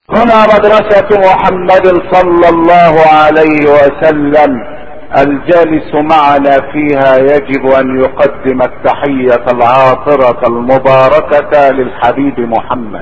هنا مدرسة محمد صلى الله عليه وسلم الجالس معنا فيها يجب ان يقدم التحية العاطرة المباركة للحبيب محمد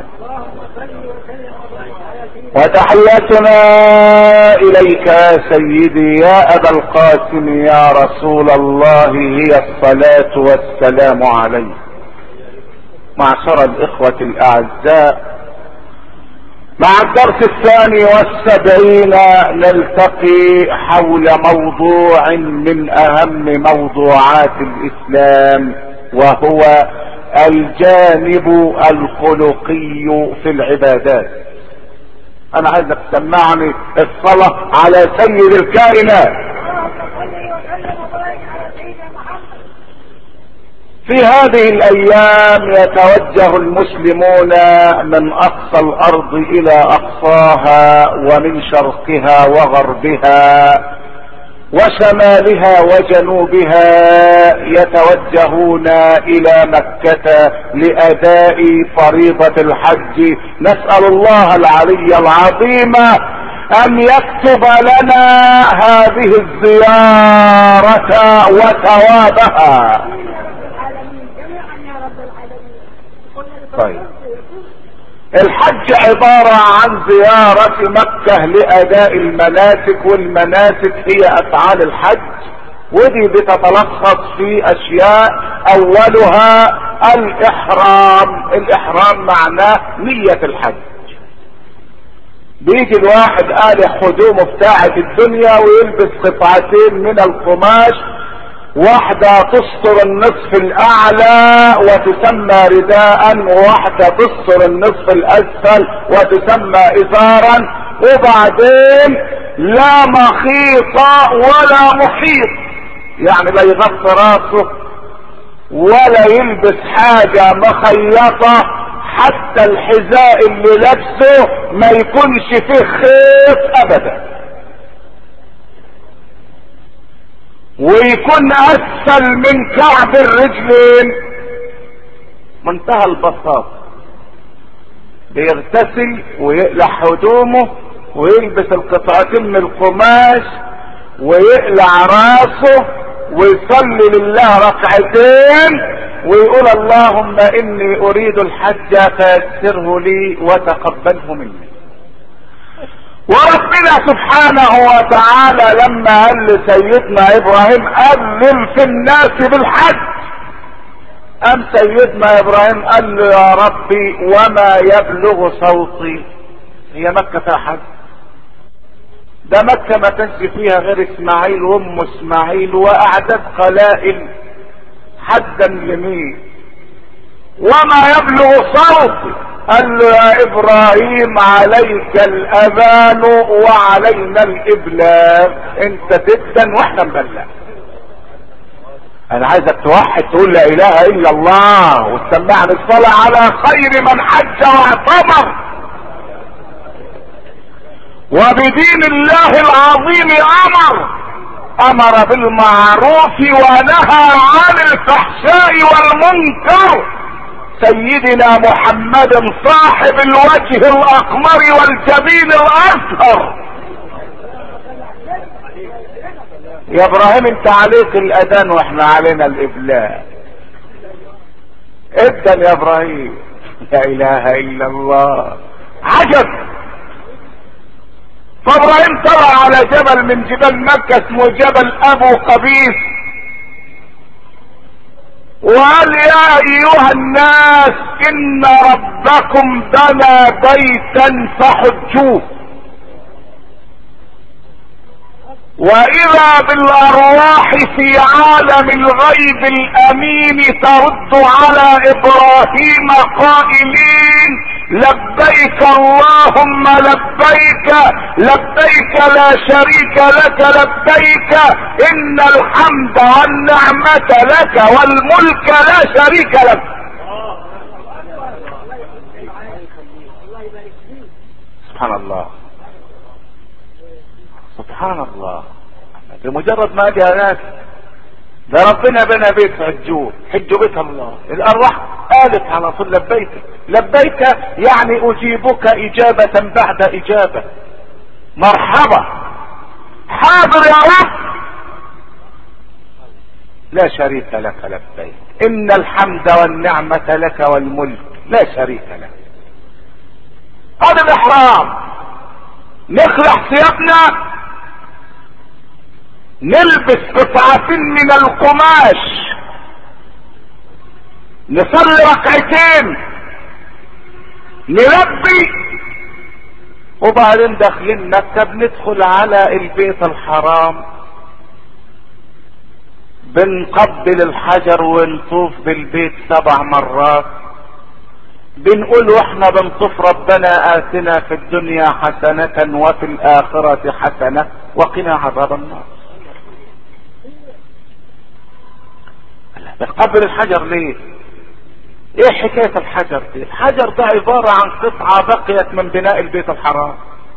وتحيتنا اليك يا سيدي يا ابا القاسم يا رسول الله هي الصلاة والسلام عليك معشر الاخوة الاعزاء مع الدرس الثاني والسبعين نلتقي حول موضوع من اهم موضوعات الاسلام وهو الجانب الخلقي في العبادات انا عايزك تسمعني الصلاة على سيد الكائنات في هذه الايام يتوجه المسلمون من اقصى الارض الى اقصاها ومن شرقها وغربها وشمالها وجنوبها يتوجهون الى مكة لاداء فريضة الحج نسأل الله العلي العظيم ان يكتب لنا هذه الزيارة وثوابها طيب الحج عبارة عن زيارة مكة لأداء المناسك والمناسك هي أفعال الحج ودي بتتلخص في أشياء أولها الإحرام الإحرام معناه نية الحج بيجي الواحد قالع هدومه بتاعة الدنيا ويلبس قطعتين من القماش واحدة تستر النصف الاعلى وتسمى رداء وواحدة تستر النصف الاسفل وتسمى ازارا وبعدين لا مخيط ولا محيط يعني لا يغطي راسه ولا يلبس حاجة مخيطة حتى الحذاء اللي لابسه ما يكونش فيه خيط ابدا ويكون اسفل من كعب الرجلين منتهى البساطة بيغتسل ويقلع هدومه ويلبس القطعتين من القماش ويقلع راسه ويصلي لله ركعتين ويقول اللهم اني اريد الحج فيسره لي وتقبله مني وربنا سبحانه وتعالى لما قال لسيدنا ابراهيم اذن في الناس بالحج ام سيدنا ابراهيم قال له يا ربي وما يبلغ صوتي هي مكة فيها حج ده مكة ما كانش فيها غير اسماعيل وام اسماعيل واعداد قلائل حدا لمين وما يبلغ صوتي قال له يا ابراهيم عليك الاذان وعلينا الابلاغ انت تبدا واحنا نبلغ انا عايزك توحد تقول لا اله الا الله وتسمعني الصلاة على خير من حج واعتمر وبدين الله العظيم امر امر بالمعروف ونهى عن الفحشاء والمنكر سيدنا محمد صاحب الوجه الاقمر والجبين الاصفر يا ابراهيم انت عليك الاذان واحنا علينا الابلاغ ابدا يا ابراهيم لا اله الا الله عجب فابراهيم طلع على جبل من جبال مكة اسمه جبل ابو قبيس وقال يا ايها الناس ان ربكم بنى بيتا فحجوه واذا بالارواح في عالم الغيب الامين ترد على ابراهيم قائلين لبيك اللهم لبيك لبيك لا شريك لك لبيك ان الحمد والنعمة لك والملك لا شريك لك سبحان الله سبحان الله بمجرد ما جاء ناس ده ربنا بنى بيت حجوه حجوا بيت الله الارواح قالت على طول لبيك لبيك يعني اجيبك اجابة بعد اجابة مرحبا حاضر يا رب لا شريك لك لبيك ان الحمد والنعمة لك والملك لا شريك لك هذا الاحرام نخلع ثيابنا نلبس قطعة من القماش نصلي ركعتين نلبي وبعدين داخلين مكة بندخل على البيت الحرام بنقبل الحجر ونطوف بالبيت سبع مرات بنقول واحنا بنطوف ربنا آتنا في الدنيا حسنة وفي الآخرة حسنة وقنا عذاب النار بنقبل الحجر ليه ايه حكاية الحجر دي الحجر ده عبارة عن قطعة بقيت من بناء البيت الحرام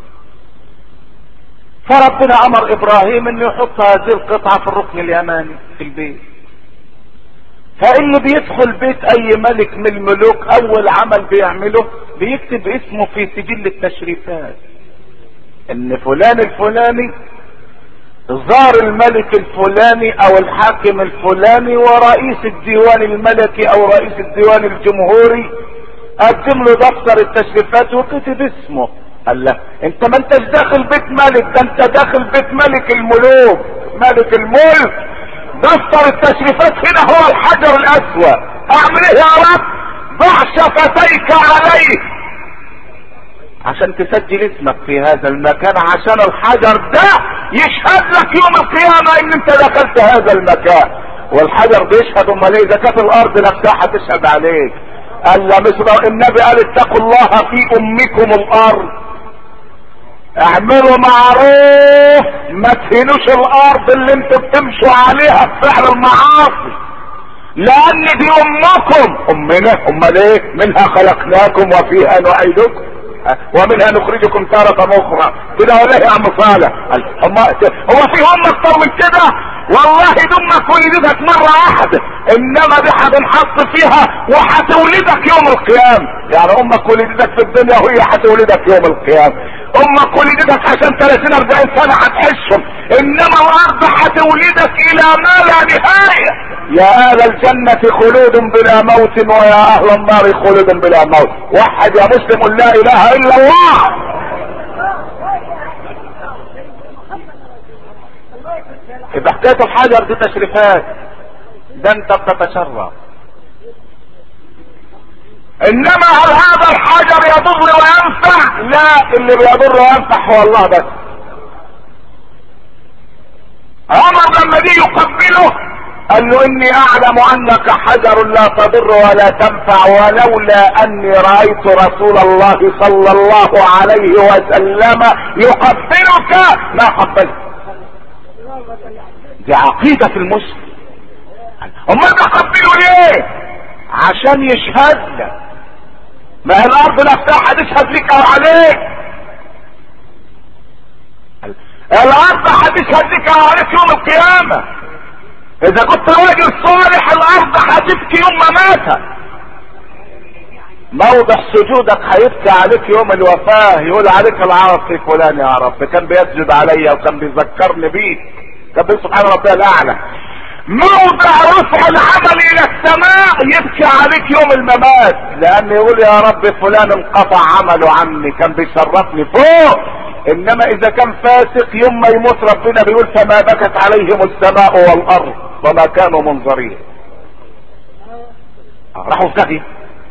فربنا امر ابراهيم انه يحط هذه القطعة في الركن اليماني في البيت فاللي بيدخل بيت اي ملك من الملوك اول عمل بيعمله بيكتب اسمه في سجل التشريفات ان فلان الفلاني زار الملك الفلاني او الحاكم الفلاني ورئيس الديوان الملكي او رئيس الديوان الجمهوري قدم له دفتر التشريفات وكتب اسمه قال له انت ما انتش داخل بيت ملك ده انت داخل بيت ملك الملوك ملك الملك دفتر التشريفات هنا هو الحجر الاسود اعمل ايه يا رب ضع شفتيك عليه عشان تسجل اسمك في هذا المكان عشان الحجر ده يشهد لك يوم القيامة ان انت دخلت هذا المكان والحجر بيشهد امال ايه اذا كانت الارض نفسها هتشهد عليك قال لا مش النبي قال اتقوا الله في امكم الارض اعملوا معروف ما تهينوش الارض اللي انتوا بتمشوا عليها بفعل المعاصي لان دي امكم امنا امال ايه منها خلقناكم وفيها نعيدكم ومنها نخرجكم تارة اخرى كده ولا يا عم صالح هم هو في هم اكتر من كده والله دمك ولدتك مرة واحدة انما دي هتنحط فيها وهتولدك يوم القيامة يعني امك ولدتك في الدنيا وهي هتولدك يوم القيامة امك ولدتك عشان 30 40 سنة هتحشهم انما الارض هتولدك الى ما لا نهاية يا اهل الجنة خلود بلا موت ويا اهل النار خلود بلا موت وحد يا مسلم قل لا اله الا الله يبقى حكاية الحجر دي تشريفات ده انت بتتشرف انما هل هذا الحجر يضر وينفع لا اللي بيضر وينفع هو الله بس عمر لما دي يقبله قال له اني اعلم انك حجر لا تضر ولا تنفع ولولا اني رايت رسول الله صلى الله عليه وسلم يقبلك ما قبلت دي عقيدة في المسلم امال تقبله ليه عشان يشهد لك ما هي الارض نفسها هتشهد لك او عليك الارض هتشهد لك او عليك يوم القيامة اذا كنت راجل صالح الارض هتبكي يوم ما مات موضع سجودك هيبكي عليك يوم الوفاة يقول عليك العاصي فلان يا رب كان بيسجد عليا وكان بيذكرني بيك كان بيقول سبحان ربي الاعلى موضع رفع العمل الى السماء يبكي عليك يوم الممات لان يقول يا رب فلان انقطع عمله عني كان بيشرفني فوق انما اذا كان فاسق يوم ما يموت ربنا بيقول فما بكت عليهم السماء والارض وما كانوا منظرين راحوا في داهيه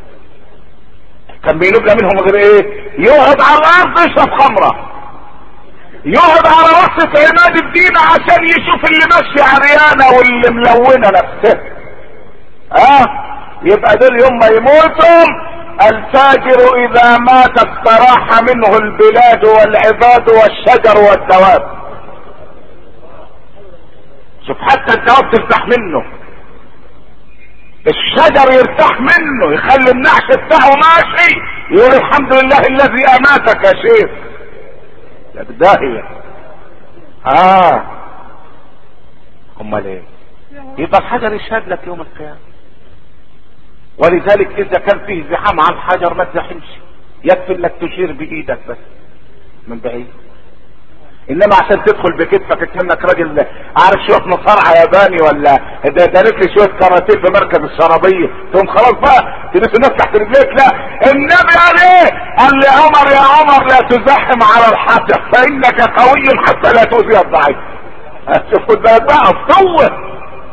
كان بينبلى منهم غير ايه يقعد على الارض يشرب خمره يقعد على وسط عماد الدين عشان يشوف اللي ماشي عريانه واللي ملونه نفسها ها أه؟ يبقى دول يوم ما يموتوا الفاجر اذا مات استراح منه البلاد والعباد والشجر والدواب شوف حتى الدواب ترتاح منه الشجر يرتاح منه يخلي النعش بتاعه ماشي يقول الحمد لله الذي اماتك يا شيخ لا بداهية اه امال ايه يبقى الحجر يشهد لك يوم القيامة ولذلك اذا كان فيه زحام على الحجر ما تزحمش يكفي انك تشير بايدك بس من بعيد انما عشان تدخل بكتفك كانك راجل عارف شويه مصارعه ياباني ولا ده دارك لي شويه كاراتيه في مركز الشرابيه تقوم خلاص بقى تلف الناس تحت رجليك لا النبي قال ايه؟ قال لي عمر يا عمر لا تزحم على الحجر فانك قوي حتى لا تؤذي الضعيف شوف خد بالك بقى الصوت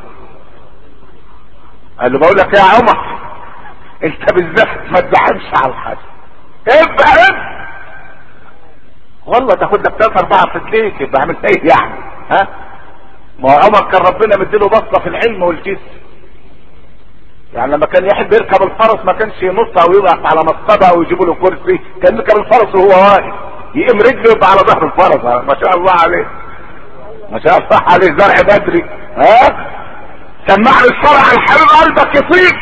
قال له بقول لك يا عمر انت بالذات ما تزحمش على الحجر ابقى ابقى والله تاخد لك ثلاثة أربعة في رجليك يبقى عامل إيه يعني؟ ها؟ ما هو عمر كان ربنا مديله بسطة في العلم والجسم. يعني لما كان يحب يركب الفرس ما كانش ينط أو يضغط على مصطبة أو يجيبوا له كرسي، كان يركب الفرس وهو واقف. يقوم رجله يبقى على ظهر الفرس، ما شاء الله عليه. ما شاء الله عليه زرع بدري، ها؟ سمعني الصلاة على الحبيب قلبك يطيب.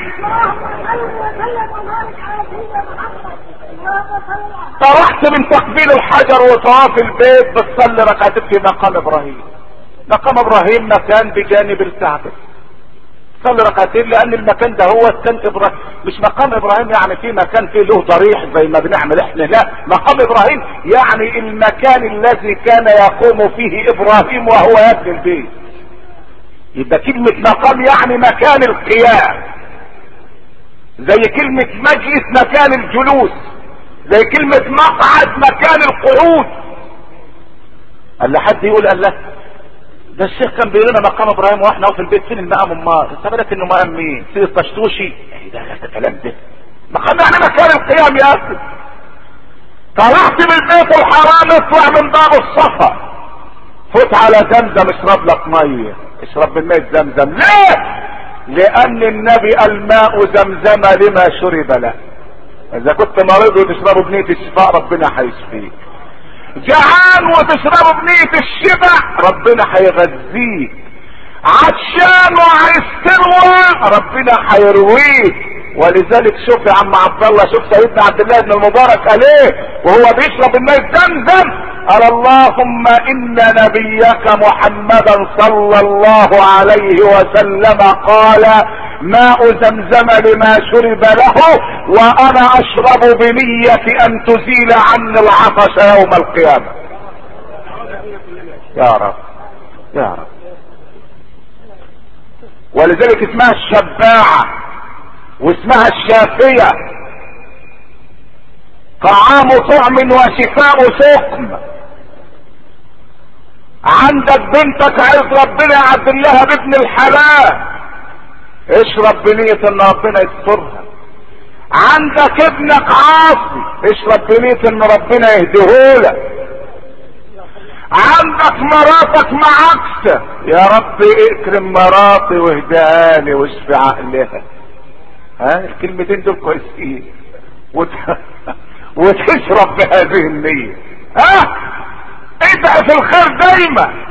طرحت من تقبيل الحجر وطواف البيت بتصلي ركعتين في مقام ابراهيم مقام ابراهيم مكان بجانب الكعبه صلي ركعتين لان المكان ده هو كان ابراهيم مش مقام ابراهيم يعني في مكان فيه له ضريح زي ما بنعمل احنا لا مقام ابراهيم يعني المكان الذي كان يقوم فيه ابراهيم وهو يبني البيت يبقى كلمة مقام يعني مكان القيام زي كلمة مجلس مكان الجلوس زي كلمة مقعد مكان القعود قال لحد يقول قال له ده الشيخ كان بيقول لنا مقام ابراهيم واحنا في البيت فين المقام امال انت بالك انه مقام مين سيد الطشتوشي ايه ده ده كلام ده مقام يعني مكان القيام يا اخي طلعت من البيت الحرام اطلع من باب الصفا فوت على زمزم اشرب لك ميه اشرب من ميه زمزم ليه لان النبي الماء زمزم لما شرب له اذا كنت مريض وتشربه بنية الشفاء ربنا هيشفيك جعان وتشربه بنية الشبع ربنا هيغذيك عطشان وعايز تروى ربنا هيرويك ولذلك شوف يا عم عبد الله شوف سيدنا عبد الله بن المبارك قال ايه وهو بيشرب الماء زمزم قال اللهم ان نبيك محمدا صلى الله عليه وسلم قال ماء زمزم لما شرب له وانا اشرب بنية ان تزيل عني العطش يوم القيامة يا رب يا رب ولذلك اسمها الشباعة واسمها الشافية طعام طعم وشفاء سقم عندك بنتك عايز ربنا يعدل لها بابن الحلال اشرب بنية ان ربنا يسترها عندك ابنك عاصي اشرب بنية ان ربنا يهديهولك عندك مراتك معاكسة يا رب اكرم مراتي واهديها لي واشفي عقلها ها الكلمتين دول كويسين وت... وتشرب بهذه النية ها ادعي في الخير دايما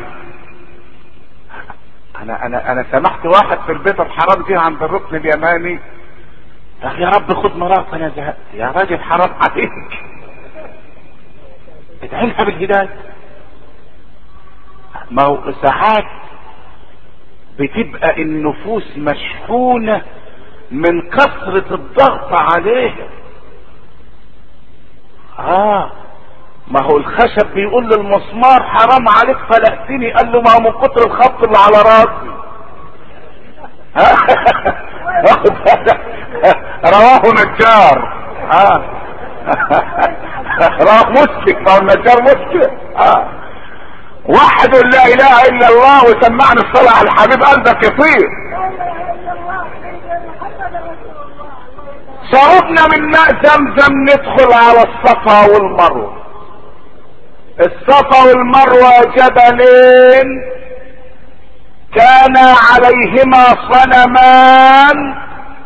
انا انا انا سمحت واحد في البيت الحرام دي عند الركن اليماني قال يا رب خد مرات انا زهقت يا راجل حرام عليك ادعي لها بالهدايه ما هو ساعات بتبقى النفوس مشحونه من كثرة الضغط عليها اه ما هو الخشب بيقول للمسمار حرام عليك فلقتني قال له ما هو من كتر الخط اللي على راسي رواه نجار اه رواه مسلم ما هو النجار مسلم اه واحد لا اله الا الله وسمعني الصلاة على الحبيب قلبك يطير شربنا من ماء زمزم ندخل على الصفا والمروة الصفا والمروة جبلين كان عليهما صنمان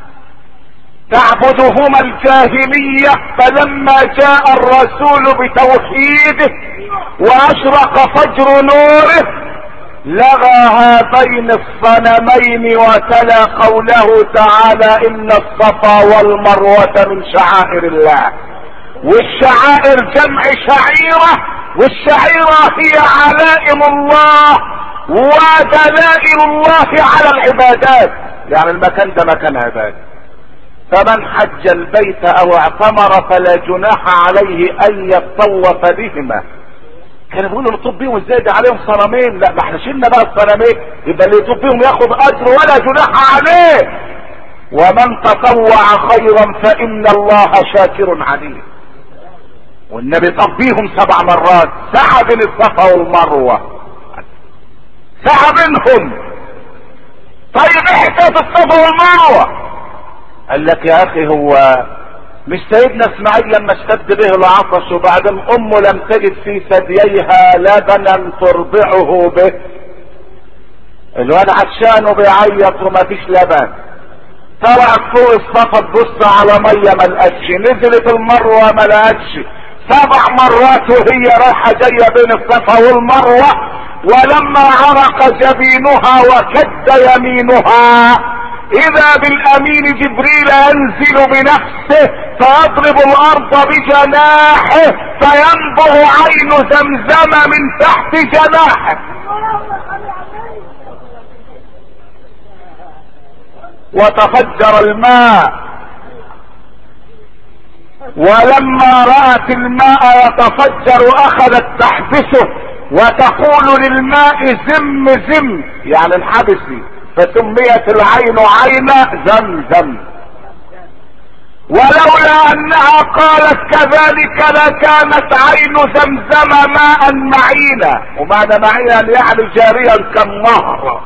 تعبدهما الجاهلية فلما جاء الرسول بتوحيده واشرق فجر نوره لغى هذين الصنمين وتلا قوله تعالى ان الصفا والمروة من شعائر الله والشعائر جمع شعيرة والشعيرة هي علائم الله ودلائل الله على العبادات يعني المكان ده مكان عبادة فمن حج البيت او اعتمر فلا جناح عليه ان يطوف بهما كانوا بيقولوا نطوف بيهم ازاي ده عليهم صنمين لا ما احنا شلنا بقى الصنمين يبقى اللي يطوف بيهم ياخد اجر ولا جناح عليه ومن تطوع خيرا فان الله شاكر عليم والنبي طب بيهم سبع مرات سعى بين الصفا والمروه سعى بينهم طيب ايه حكايه الصفا والمروه قال لك يا اخي هو مش سيدنا اسماعيل لما اشتد به العطش وبعدين امه لم تجد في ثدييها لبنا ترضعه به الواد عشان وبيعيط وما فيش لبن طلعت فوق الصفا تبص على ميه ما لقتش نزلت المروه ما لقتش سبع مرات وهي رايحه جايه بين الصفا والمروه ولما عرق جبينها وكد يمينها اذا بالامين جبريل ينزل بنفسه فيضرب الارض بجناحه فينبع عين زمزم من تحت جناحه وتفجر الماء ولما رأت الماء يتفجر اخذت تحبسه وتقول للماء زم زم يعني الحبسي فسميت العين عين زمزم ولولا انها قالت كذلك لكانت عين زمزم ماء معينا ومعنى معينا يعني جاريا كالنهر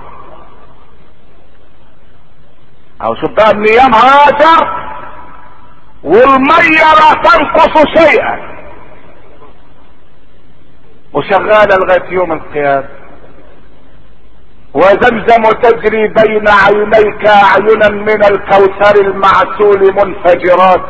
او شوف بقى من ايام هاجر والمية لا تنقص شيئا وشغالة لغاية يوم القيامة وزمزم تجري بين عينيك اعينا من الكوثر المعسول منفجرات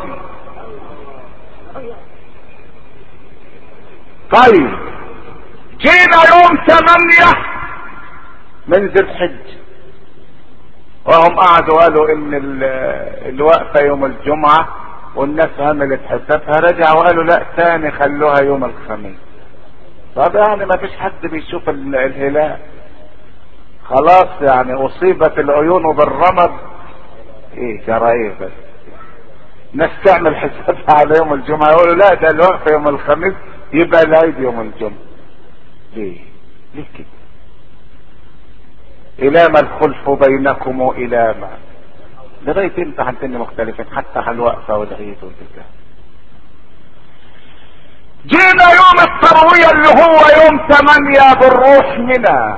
طيب جينا يوم ثمانية من ذي الحج وهم قعدوا قالوا ان الوقفة يوم الجمعة والناس عملت حسابها رجعوا وقالوا لا تاني خلوها يوم الخميس طب يعني ما فيش حد بيشوف الهلال خلاص يعني اصيبت العيون بالرمد ايه جرايه بس ناس تعمل حسابها على يوم الجمعة يقولوا لا ده الوقفة يوم الخميس يبقى العيد يوم الجمعة ليه ليه كده الى ما الخلف بينكم والى ما لغاية انت هنتني مختلفين حتى على الوقفة والعيد والبتاع جينا يوم التروية اللي هو يوم ثمانية بالروح منا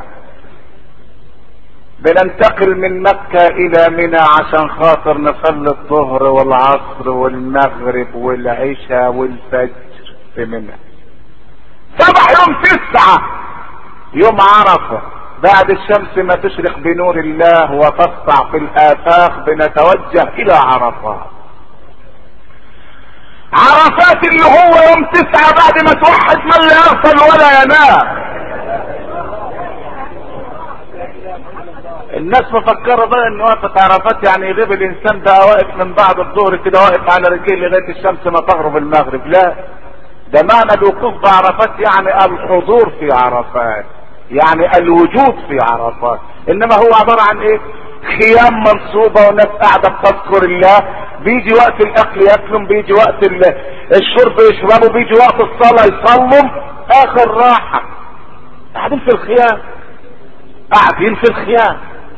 بننتقل من مكة الى منى عشان خاطر نصلي الظهر والعصر والمغرب والعشاء والفجر في منى صبح يوم تسعة يوم عرفة بعد الشمس ما تشرق بنور الله وتسطع في الافاق بنتوجه الى عرفات عرفات اللي هو يوم تسعة بعد ما توحد من لا يغفل ولا ينام الناس مفكرة بقى ان وقفة عرفات يعني يغيب الانسان بقى واقف من بعد الظهر كده واقف على رجليه لغاية الشمس ما تغرب المغرب لا ده معنى الوقوف بعرفات يعني الحضور في عرفات يعني الوجود في عرفات انما هو عبارة عن ايه خيام منصوبة وناس قاعدة بتذكر الله بيجي وقت الاكل ياكلوا بيجي وقت الشرب يشربوا بيجي وقت الصلاة يصلوا اخر راحة قاعدين في الخيام قاعدين في الخيام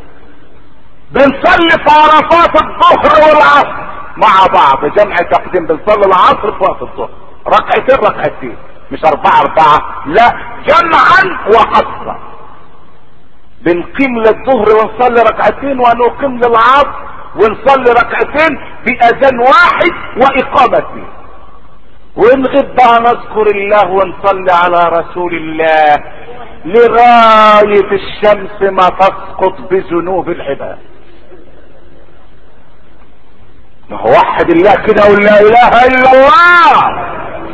بنصلي في عرفات الظهر والعصر مع بعض جمع تقديم بنصلي العصر في وقت الظهر ركعتين ركعتين مش اربعة اربعة لا جمعا وقصرا بنقيم للظهر ونصلي ركعتين ونقيم للعصر ونصلي ركعتين بأذان واحد وإقامتين ونغيب بقى نذكر الله ونصلي على رسول الله لغاية الشمس ما تسقط بذنوب العباد ما هو وحد الله كده ولا لا اله الا الله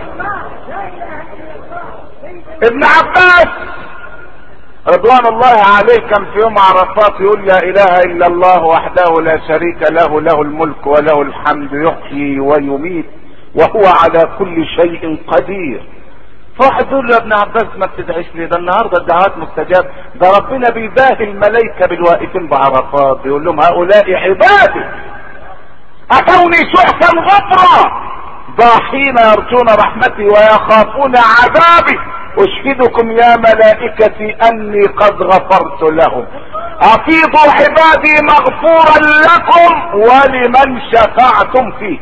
ابن عباس رضوان الله عليه كان في يوم عرفات يقول لا اله الا الله وحده لا شريك له له الملك وله الحمد يحيي ويميت وهو على كل شيء قدير فواحد يقول له يا ابن عباس ما بتدعيش ليه ده النهارده الدعوات مستجاب ده ربنا بيباهي الملائكه بالواقفين بعرفات بيقول لهم هؤلاء عبادي اتوني شعثا غبرا ضاحين يرجون رحمتي ويخافون عذابي اشهدكم يا ملائكتي اني قد غفرت لهم افيضوا عبادي مغفورا لكم ولمن شفعتم فيه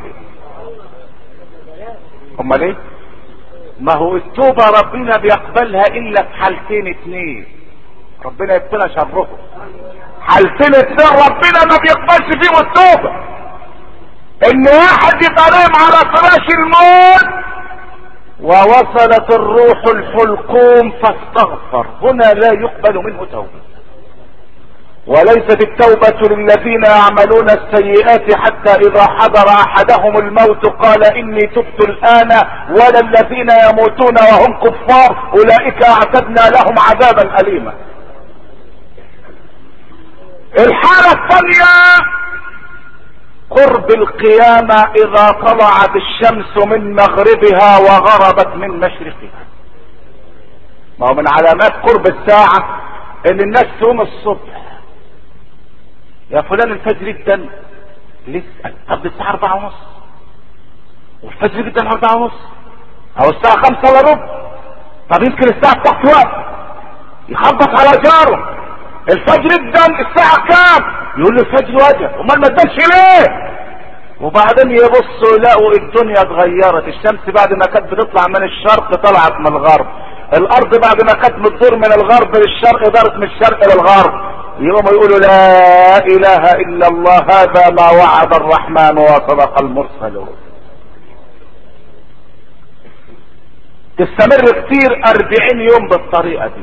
امال ايه ما هو التوبة ربنا بيقبلها الا في حالتين اتنين ربنا يبتلى شرهم حالتين اتنين ربنا ما بيقبلش فيهم التوبة ان واحد يبقى نايم على فراش الموت ووصلت الروح الحلقوم فاستغفر هنا لا يقبل منه توبه وليست التوبة للذين يعملون السيئات حتى اذا حضر احدهم الموت قال اني تبت الان ولا الذين يموتون وهم كفار اولئك اعتدنا لهم عذابا اليما الحالة الثانية قرب القيامة اذا طلعت الشمس من مغربها وغربت من مشرقها ما هو من علامات قرب الساعة ان الناس تقوم الصبح يا فلان الفجر جدا لسه طب الساعة أربعة ونص والفجر جدا أربعة ونص أو الساعة خمسة إلا ربع طب يمكن الساعة تحت وقت يخبط على جاره الفجر جدا الساعة كام؟ يقول له الفجر وجه أمال ما اداش ليه؟ وبعدين يبصوا يلاقوا الدنيا اتغيرت الشمس بعد ما كانت بتطلع من الشرق طلعت من الغرب الارض بعد ما كانت بتدور من الغرب للشرق دارت من الشرق للغرب يوم يقولوا لا اله الا الله هذا ما وعد الرحمن وصدق المرسلون تستمر كتير اربعين يوم بالطريقة دي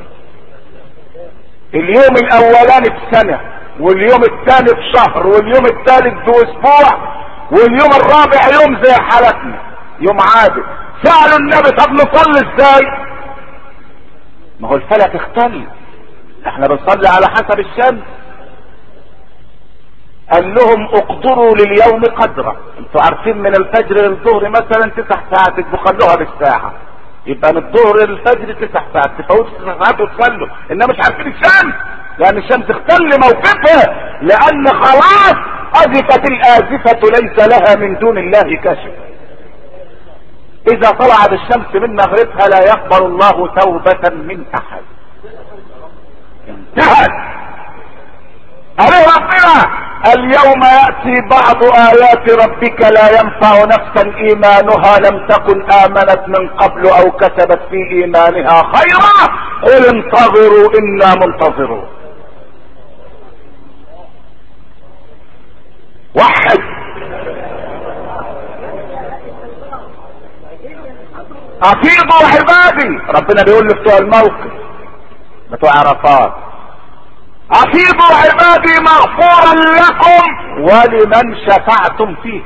اليوم الاولاني بسنة واليوم الثاني بشهر واليوم الثالث باسبوع واليوم الرابع يوم زي حالتنا يوم عادي سألوا النبي طب نصلي ازاي ما هو الفلك اختلف احنا بنصلي على حسب الشمس قال لهم اقدروا لليوم قدره انتوا عارفين من الفجر للظهر مثلا تسع ساعات بخلوها بالساعة يبقى من الظهر للفجر تسع ساعات تفوتوا تسع ساعات وتصلوا انما مش عارفين الشمس لان الشمس اختل موقفها لان خلاص ازفت الازفة ليس لها من دون الله كشف اذا طلعت الشمس من مغربها لا يقبل الله توبة من احد انتهت عليه ربنا اليوم يأتي بعض آيات ربك لا ينفع نفسا إيمانها لم تكن آمنت من قبل أو كسبت في إيمانها خيرا قل انتظروا إنا منتظرون وحد أفيضوا عبادي ربنا بيقول بتوع الموقف بتوع عرفات افيضوا عبادي مغفورا لكم ولمن شفعتم فيه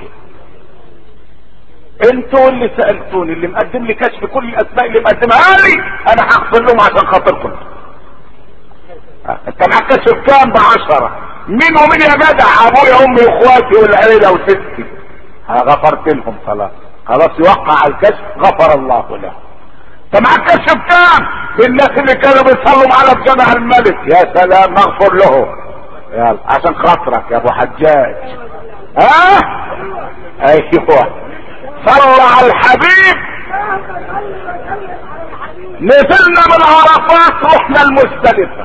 انتوا اللي سألتوني اللي مقدم لي كشف كل الاسماء اللي مقدمها لي انا هغفر لهم عشان خاطركم انت معاك كشف كام بعشرة مين ومين يا جدع ابويا امي واخواتي والعيلة وستي غفرت لهم خلاص خلاص يوقع الكشف غفر الله له انت معاك كشف كام الناس اللي كانوا بيصلوا معانا في جامع الملك يا سلام مغفور له يلا عشان خاطرك يا ابو حجاج ها ايوه صلى على الحبيب نزلنا من عرفات رحنا المزدلفة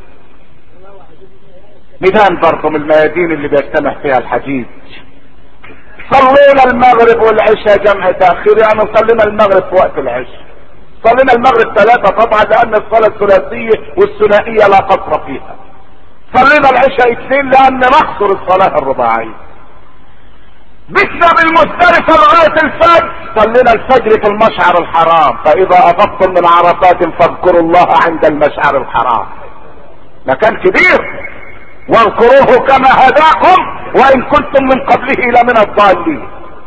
ميدان برضه من الميادين اللي بيجتمع فيها الحجيج صلينا المغرب والعشاء جمع تاخير يعني صلينا المغرب في وقت العشاء صلينا المغرب ثلاثة طبعا لان الصلاة الثلاثية والثنائية لا قصر فيها صلينا العشاء اثنين لان نقصر الصلاة الرباعية بتنا بالمزدلفة لغاية الفجر صلينا الفجر في المشعر الحرام فاذا افضتم من عرفات فاذكروا الله عند المشعر الحرام مكان كبير واذكروه كما هداكم وان كنتم من قبله لمن الضالين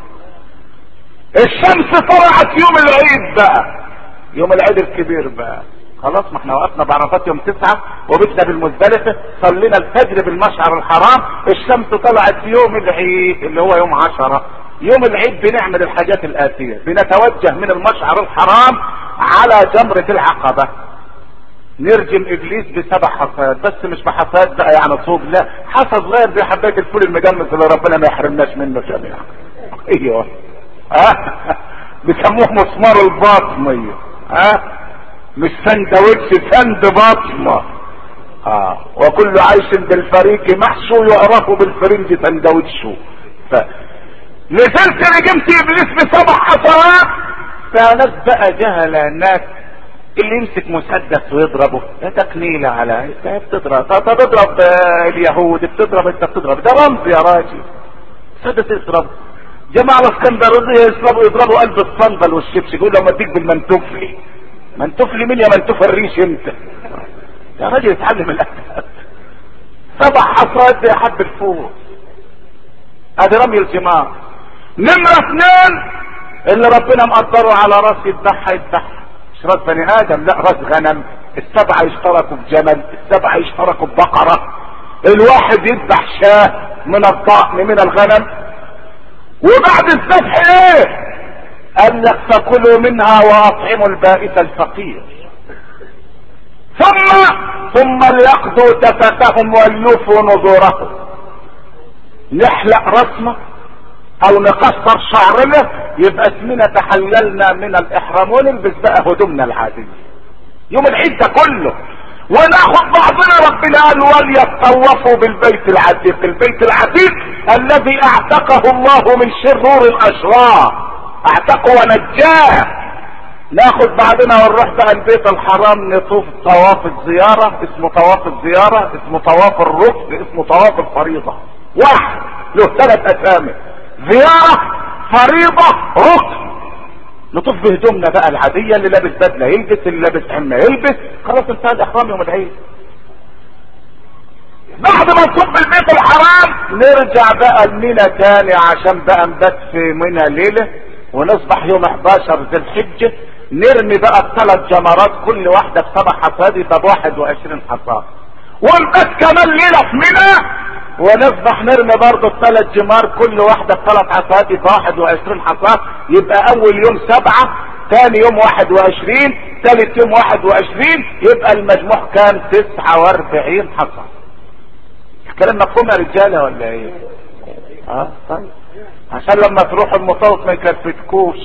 الشمس طلعت يوم العيد بقى يوم العيد الكبير بقى خلاص ما احنا وقفنا بعرفات يوم تسعة وبتنا بالمزدلفة صلينا الفجر بالمشعر الحرام الشمس طلعت في يوم العيد اللي هو يوم عشرة يوم العيد بنعمل الحاجات الآتية بنتوجه من المشعر الحرام على جمرة العقبة نرجم ابليس بسبع حصيات بس مش بحصيات بقى يعني طوب لا حصى صغير زي حبايه الفول المجمس اللي ربنا ما يحرمناش منه جميعا ايوه ها بيسموه مسمار البطن ها مش سندوتش سند بطنه اه وكل عيش بالفريق محشو يعرف بالفرنج سندوتشه ف نزلت رجمت ابليس بسبع حصوات فناس بقى جهله هناك اللي يمسك مسدس ويضربه ده تكنيله على انت بتضرب طب بتضرب اليهود بتضرب انت بتضرب ده رمز يا راجل مسدس يضرب جماعة الاسكندرانية يضربوا يضربوا قلب الصندل والشبش يقول لهم اديك بالمنتوفلي منتوفلي مين يا منتوف الريش انت يا راجل اتعلم الادب سبع حصات زي حب الفول ادي رمي الجمار نمرة اثنين اللي ربنا مقدره على راس يذبحها يذبحها مش راس بني ادم لا راس غنم السبعة يشتركوا في جمل السبعة يشتركوا في بقرة الواحد يذبح شاه من الضأن من الغنم وبعد الذبح ايه قال لك فكلوا منها واطعموا البائس الفقير ثم ثم ليقضوا تفتهم وليوفوا نذورهم نحلق رسمه او نقصر شعرنا يبقى اسمنا تحللنا من الاحرام ونلبس بقى هدومنا العادية يوم العيد ده كله وناخد بعضنا ربنا قال وليتطوفوا بالبيت العتيق البيت العتيق الذي اعتقه الله من شرور الاشرار اعتقه ونجاه ناخد بعضنا ونروح بقى البيت الحرام نطوف طواف الزيارة اسمه طواف الزيارة اسمه طواف الركن اسمه طواف الفريضة واحد له ثلاث اسامي زيارة فريضة ركن نطوف بهدومنا بقى العادية اللي لابس بدلة يلبس اللي لابس عمة يلبس خلاص انتهى الاحرام يوم العيد بعد ما نطوف بالبيت الحرام نرجع بقى لمينا تاني عشان بقى نبات في منى ليلة ونصبح يوم 11 ذي الحجة نرمي بقى الثلاث جمرات كل واحدة بسبع حصاد يبقى ب 21 حصاد ونبات كمان ليلة في منى ونصبح نرمي برضه الثلاث جمار كل واحدة بثلاث حصاد يبقى 21 حصاد يبقى اول يوم سبعة ثاني يوم 21 ثالث يوم 21 يبقى المجموع كان 49 حصاد الكلام مفهوم يا رجاله ولا ايه؟ اه طيب عشان لما تروح المطوف ما يكفتكوش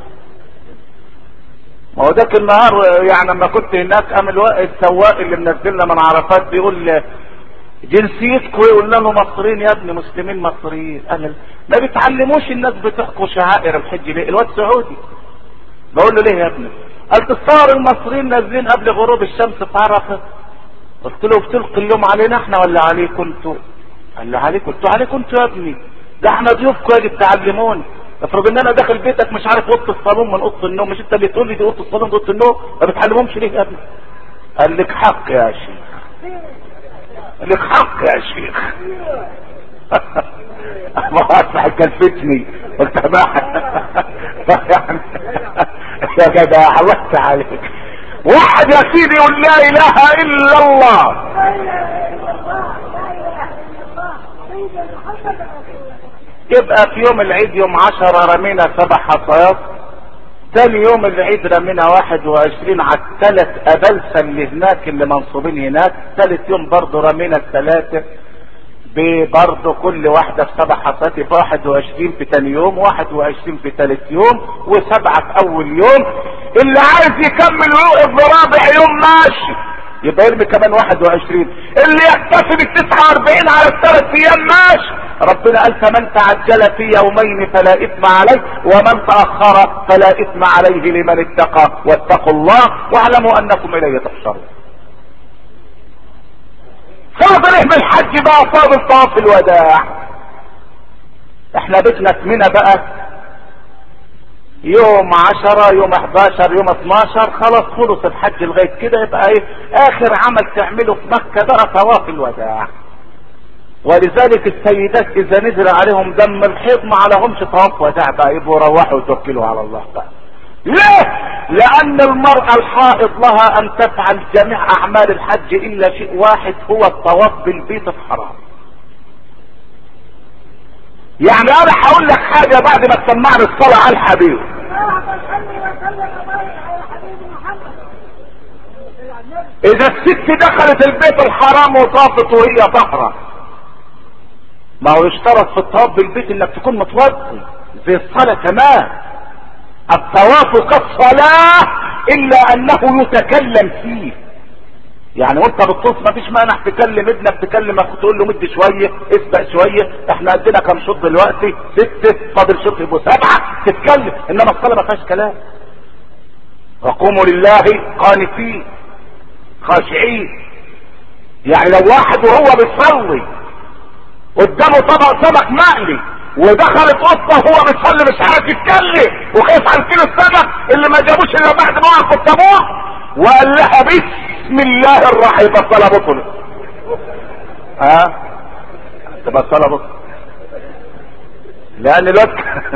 ما هو ذاك النهار يعني لما كنت هناك قام السواق اللي منزلنا من عرفات بيقول جنسيتكم قلنا له مصريين يا ابني مسلمين مصريين قال ما بتعلموش الناس بتحكوا شعائر الحج ليه الواد سعودي بقول له ليه يا ابني قال تصور المصريين نازلين قبل غروب الشمس في عرفه قلت له بتلقي اللوم علينا احنا ولا عليكم انتوا قال لي عليكم انتوا عليكم انتوا يا ابني ده احنا ضيوفكم يجب تعلموني افرض ان انا داخل بيتك مش عارف اوضه الصالون من اوضه النوم مش انت اللي تقول لي دي اوضه الصالون دي اوضه النوم ما بتعلمهمش ليه يا ابني قال لك حق يا شيخ لك حق يا شيخ ما اصبح كلفتني قلت بقى يعني يا جدع حلقت عليك واحد يا سيدي يقول لا اله الا الله يبقى في يوم العيد يوم عشرة رمينا سبع حصيات تاني يوم العيد رمينا واحد وعشرين على الثلاث أبلسة اللي هناك اللي منصوبين هناك ثالث يوم برضه رمينا الثلاثة برضه كل واحدة في سبع حصات يبقى 21 في تاني يوم 21 في تالت يوم وسبعة في أول يوم اللي عايز يكمل ويوقف برابع يوم ماشي يبقى يرمي كمان 21 اللي يكتفي بال 49 على الثلاث أيام ماشي ربنا قال فمن تعجل في يومين فلا اثم عليه ومن تاخر فلا اثم عليه لمن اتقى واتقوا الله واعلموا انكم اليه تحشرون فاضل ايه بالحج بقى فاضل طواف الوداع احنا بيتنا في منى بقى يوم عشرة يوم 11 يوم 12 خلاص خلص الحج لغاية كده يبقى ايه اخر عمل تعمله في مكة بقى طواف الوداع ولذلك السيدات اذا نزل عليهم دم الحيض ما عليهمش طواف وداع بقى يبقوا روحوا وتوكلوا على الله بقى ليه لان المرأة الحائض لها ان تفعل جميع اعمال الحج الا شيء واحد هو الطواف بالبيت الحرام يعني انا هقول لك حاجة بعد ما تسمعني الصلاة على الحبيب اذا الست دخلت البيت الحرام وطافت وهي طهرة ما هو يشترط في الطواف بالبيت انك تكون متوضي زي الصلاة تمام الطواف كالصلاة الا انه يتكلم فيه يعني وانت بتطوف ما فيش مانع تكلم ابنك تكلم اخوك تقول له مد شويه اسبق شويه احنا عندنا كام شوط دلوقتي ست فاضل شوط يبقوا سبعه تتكلم انما الصلاه ما فيهاش كلام وقوموا لله قانتين خاشعين يعني لو واحد وهو بيصلي قدامه طبق سمك مقلي ودخلت قطه وهو بيصلي مش عارف يتكلم وخايف على كيلو السمك اللي ما جابوش الا بعد ما وقف الطابور وقال لها بسم الله الرحيم يبقى الصلاه بطلت ها تبقى الصلاه بطلت لان الوقت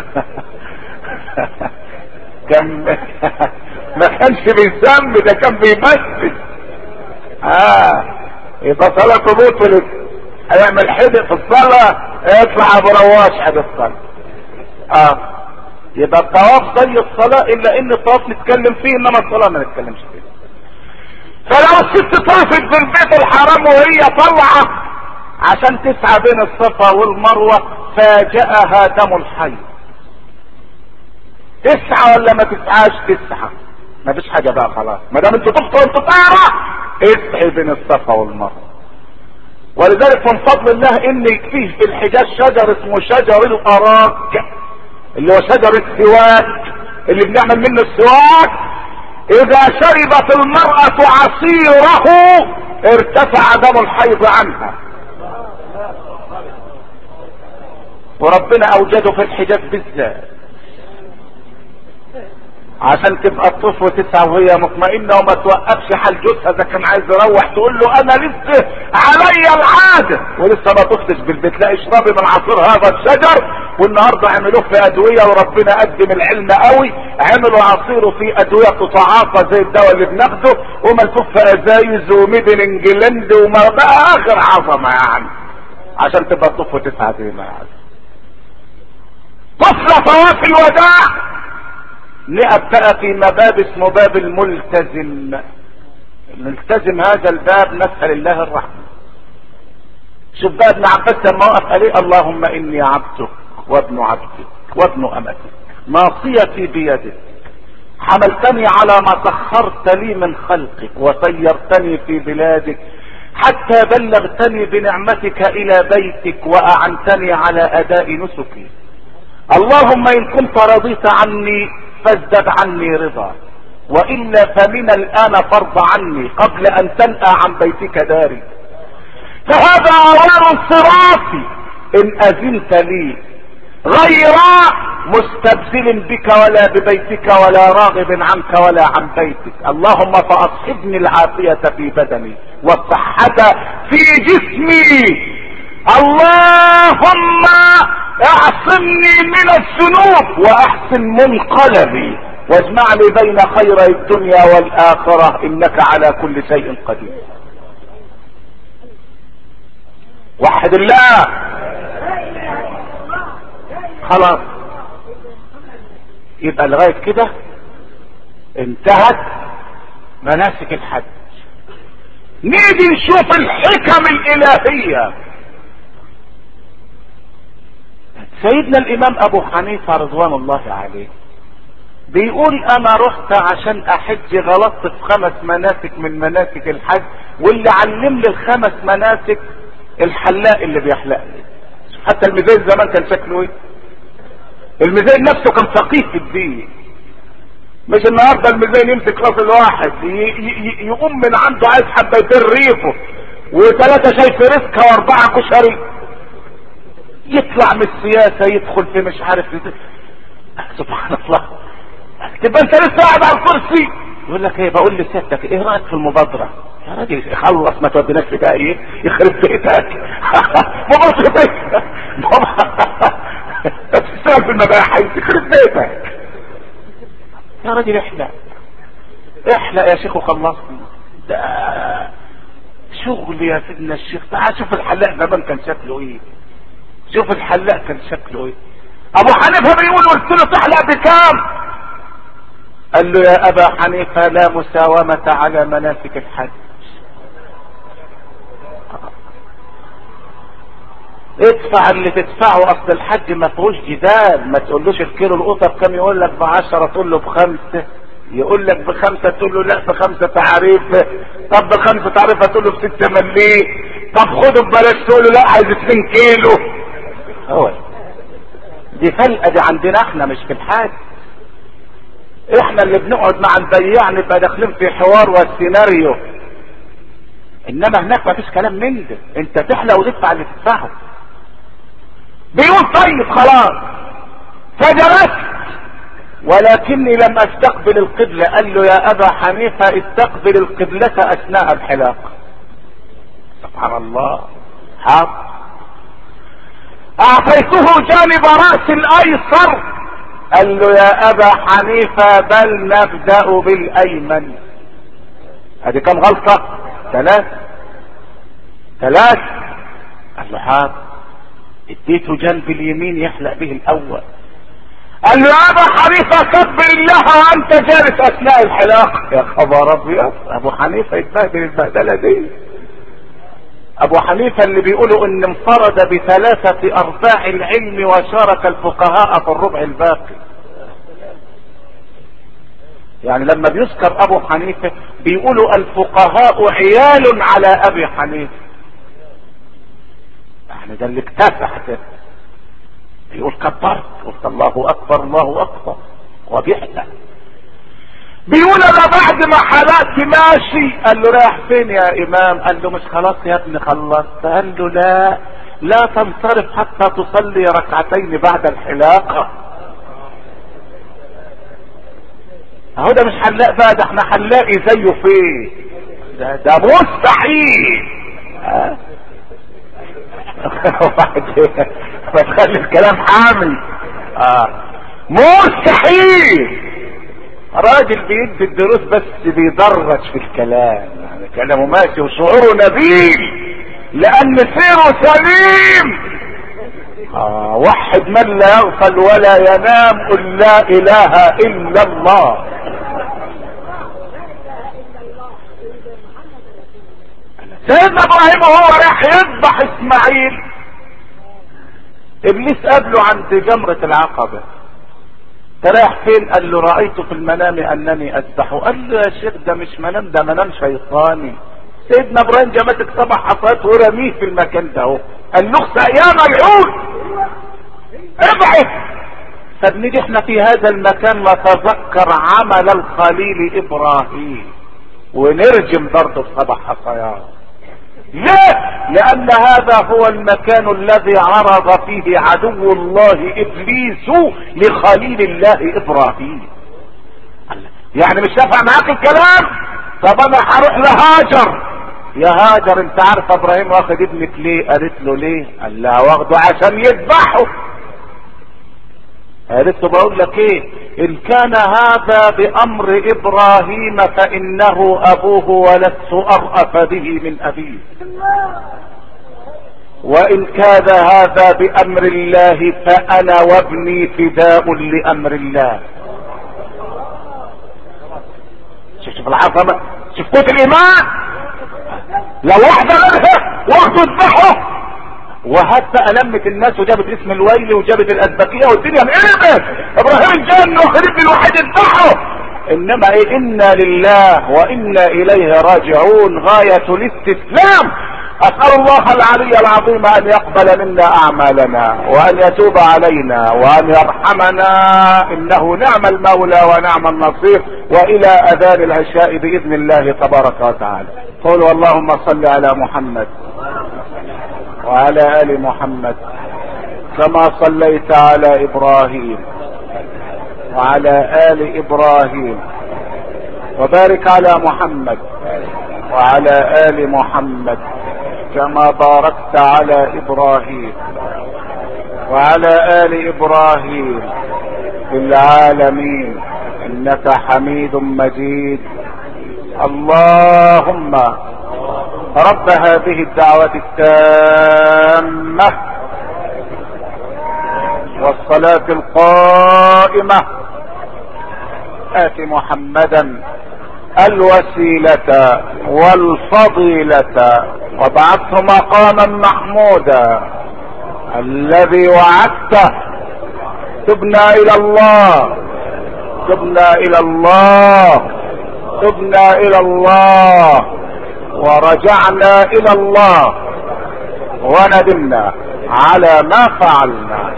كان ما كانش بيسمي ده كان بيمثل اه يبقى صلاته بطلت هيعمل حدق في الصلاة يطلع ابو رواش حد الصلاة اه يبقى الطواف زي الصلاة الا ان الطواف نتكلم فيه انما الصلاة ما نتكلمش فيه فلو الست طافت بالبيت الحرام وهي طلعة عشان تسعى بين الصفا والمروة فاجأها دم الحي تسعى ولا ما تسعاش تسعى ما فيش حاجة بقى خلاص ما دام انتوا طفتوا وانتوا طايرة اسعي بين الصفا والمروة ولذلك من فضل الله ان فيه في الحجاز شجر اسمه شجر الاراك اللي هو شجر السواك اللي بنعمل منه السواك اذا شربت المرأة عصيره ارتفع دم الحيض عنها وربنا اوجده في الحجاز بالذات عشان تبقى الطفل تسعى وهي مطمئنة وما توقفش حال جوزها اذا كان عايز يروح تقول له انا لسه عليا العادة ولسه ما طفتش بالبيت لا اشربي من عصير هذا الشجر والنهاردة عملوه في ادوية وربنا قدم العلم قوي عملوا عصيره في ادوية تتعاطى زي الدواء اللي بناخده وملفوف في ازايز وميدن انجلند وما بقى اخر عظمة يعني عشان تبقى الطفل تسعى زي ما يعني طفل طواف الوداع نقف بقى في مباب اسمه باب الملتزم الملتزم هذا الباب نسأل الله الرحمة شوف بقى ابن عباس لما وقف عليه اللهم اني عبدك وابن عبدك وابن امتك ناصيتي بيدك حملتني على ما سخرت لي من خلقك وسيرتني في بلادك حتى بلغتني بنعمتك الى بيتك واعنتني على اداء نسكي اللهم ان كنت رضيت عني فازدد عني رضا والا فمن الان فرض عني قبل ان تنأى عن بيتك داري فهذا اوان صراطي ان اذنت لي غير مستبذل بك ولا ببيتك ولا راغب عنك ولا عن بيتك اللهم فاصحبني العافية في بدني والصحة في جسمي اللهم اعصمني من الذنوب واحسن منقلبي واجمع لي بين خيري الدنيا والاخرة انك على كل شيء قدير وحد الله خلاص يبقى لغاية كده انتهت مناسك الحج نيجي نشوف الحكم الالهيه سيدنا الامام ابو حنيفة رضوان الله عليه بيقول انا رحت عشان احج غلطت في خمس مناسك من مناسك الحج واللي علمني الخمس مناسك الحلاق اللي بيحلق لي حتى الميزان زمان كان شكله ايه الميزان نفسه كان فقيه في الدين مش النهارده الميزان يمسك راس الواحد يقوم من عنده عايز حبيتين ريفه وثلاثه شاي فريسكا واربعه كشري يطلع من السياسة يدخل في مش عارف سبحان الله تبقى انت لسه قاعد على الكرسي يقول لك ايه بقول لسيادتك ايه رايك في المبادرة يا راجل خلص ما توديناش في ده ايه يخرب بيتك مبادرة بيتك تشتغل في المباحث يخرب بيتك يا راجل احلق احلق يا شيخ وخلصنا ده شغل يا سيدنا الشيخ تعال شوف الحلاق زمان كان شكله ايه شوف الحلاق كان شكله ايه ابو حنيفه بيقول قلت له تحلق بكام قال له يا ابا حنيفة لا مساومة على مناسك الحج ادفع اللي تدفعه اصل الحج ما فيهوش جدال ما تقولوش الكيلو القطه بكام يقول لك بعشرة تقول له بخمسة يقول لك بخمسة تقول له لا بخمسة تعريف طب بخمسة تعريف تقول له بستة مليه طب خده ببلاش تقول له لا عايز 2 كيلو هو دي فلقة دي عندنا احنا مش في الحاج احنا اللي بنقعد مع البياع نبقى داخلين في حوار والسيناريو انما هناك ما فيش كلام من ده انت تحلى وتدفع اللي تدفعه بيقول طيب خلاص فجلست ولكني لم استقبل القبلة قال له يا ابا حنيفة استقبل القبلة اثناء الحلاق سبحان الله حق اعطيته جانب راس الايسر قال له يا ابا حنيفة بل نبدأ بالايمن ادي كم غلطة ثلاث ثلاث قال له حاضر اديته جنب اليمين يحلق به الاول قال له يا ابا حنيفه كبر الله وانت جالس اثناء الحلاق يا خبر ابيض ابو حنيفه يتبهدل البهدله دي ابو حنيفه اللي بيقولوا ان انفرد بثلاثه ارباع العلم وشارك الفقهاء في الربع الباقي يعني لما بيذكر ابو حنيفه بيقولوا الفقهاء عيال على ابي حنيفه يعني ده اللي اكتسح كده يقول كبرت قلت الله اكبر الله اكبر وبيحلى بيقول انا بعد ما حلقت ماشي قال له رايح فين يا امام قال له مش خلاص يا ابني خلصت قال له لا لا تنصرف حتى تصلي ركعتين بعد الحلاقة اهو ده مش حلاق بقى ده احنا حلاقي زيه فين ده ده مستحيل ها ما تخلي الكلام حامل اه مستحيل راجل بيدي الدروس بس بيدرج في الكلام يعني كلامه ماشي وشعوره نبيل لان سيره سليم آه وحد من لا يغفل ولا ينام قل لا اله الا الله سيدنا ابراهيم وهو رايح يذبح اسماعيل ابليس قابله عند جمرة العقبة رايح فين قال له رأيت في المنام انني اذبحه قال له يا شيخ ده مش منام ده منام شيطاني سيدنا ابراهيم جماتك سبع حصات ورميه في المكان ده اهو قال له اخسأ يا ملعون ابعد فبنيجي احنا في هذا المكان نتذكر عمل الخليل ابراهيم ونرجم برضه بسبع حصيات ليه لان هذا هو المكان الذي عرض فيه عدو الله ابليس لخليل الله ابراهيم يعني مش نافع معاك الكلام طب انا هروح لهاجر يا هاجر انت عارف ابراهيم واخد ابنك ليه قالت له ليه قال لها واخده عشان يذبحه قالت له بقول لك ايه ان كان هذا بامر ابراهيم فانه ابوه ولست ارأف به من ابيه وان كان هذا بامر الله فانا وابني فداء لامر الله شوف شوف العظمه شوف قوه الايمان لو واحده منها واخده اذبحه وهات بقى لمت الناس وجابت اسم الويل وجابت الازبكيه والدنيا انقلبت ابراهيم الجن وخليل الواحد اذبحه انما ايه انا لله وانا اليه راجعون غايه الاستسلام اسال الله العلي العظيم ان يقبل منا اعمالنا وان يتوب علينا وان يرحمنا انه نعم المولى ونعم النصير والى اذان العشاء باذن الله تبارك وتعالى قولوا اللهم صل على محمد وعلى ال محمد كما صليت على ابراهيم وعلى ال ابراهيم وبارك على محمد وعلى ال محمد كما باركت على ابراهيم وعلى ال ابراهيم في العالمين انك حميد مجيد اللهم رب هذه الدعوة التامة والصلاة القائمة ات محمدا الوسيلة والفضيلة وابعثه مقاما محمودا الذي وعدته تبنا الى الله تبنا الى الله تبنا الى الله ورجعنا الى الله وندمنا على ما فعلنا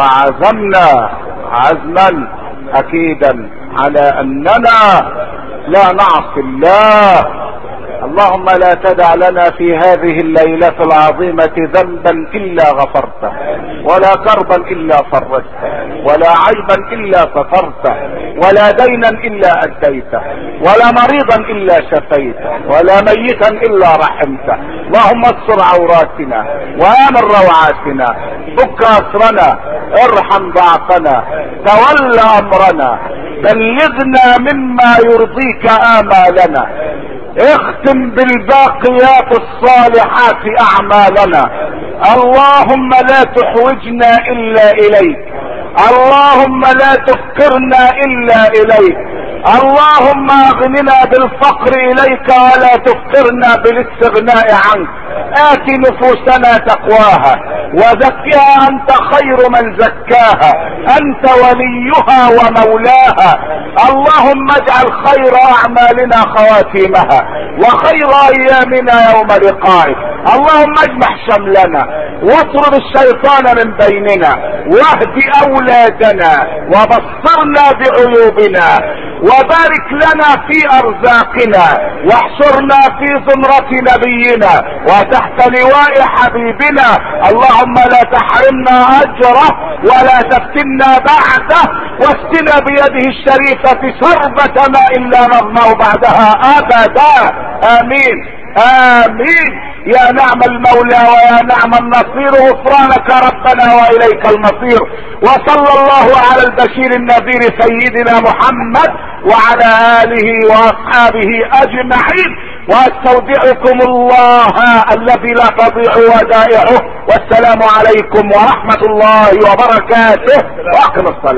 وعزمنا عزما اكيدا على اننا لا نعصي الله اللهم لا تدع لنا في هذه الليلة العظيمة ذنبا الا غفرته ولا كربا الا فرجته ولا عيبا الا سترته ولا دينا الا اديته ولا مريضا الا شفيته ولا ميتا الا رحمته اللهم استر عوراتنا وامن روعاتنا فك اسرنا ارحم ضعفنا تول امرنا بلغنا مما يرضيك امالنا اختم بالباقيات الصالحات اعمالنا اللهم لا تحوجنا الا اليك اللهم لا تفكرنا الا اليك اللهم اغننا بالفقر اليك ولا تفكرنا بالاستغناء عنك ات نفوسنا تقواها وزكها انت خير من زكاها انت وليها ومولاها اللهم اجعل خير اعمالنا خواتيمها وخير ايامنا يوم لقائك اللهم اجمع شملنا واطرد الشيطان من بيننا واهد اولادنا وبصرنا بعيوبنا وبارك لنا في ارزاقنا واحشرنا في زمرة نبينا وتحت لواء حبيبنا اللهم لا تحرمنا اجره ولا تفتنا بعده واسقنا بيده الشريفة شربة ماء لا نظمأ بعدها ابدا امين امين يا نعم المولى ويا نعم النصير غفرانك ربنا واليك المصير وصلى الله على البشير النذير سيدنا محمد وعلى اله واصحابه اجمعين واستودعكم الله الذي لا تضيع ودائعه والسلام عليكم ورحمة الله وبركاته واقم الصلاة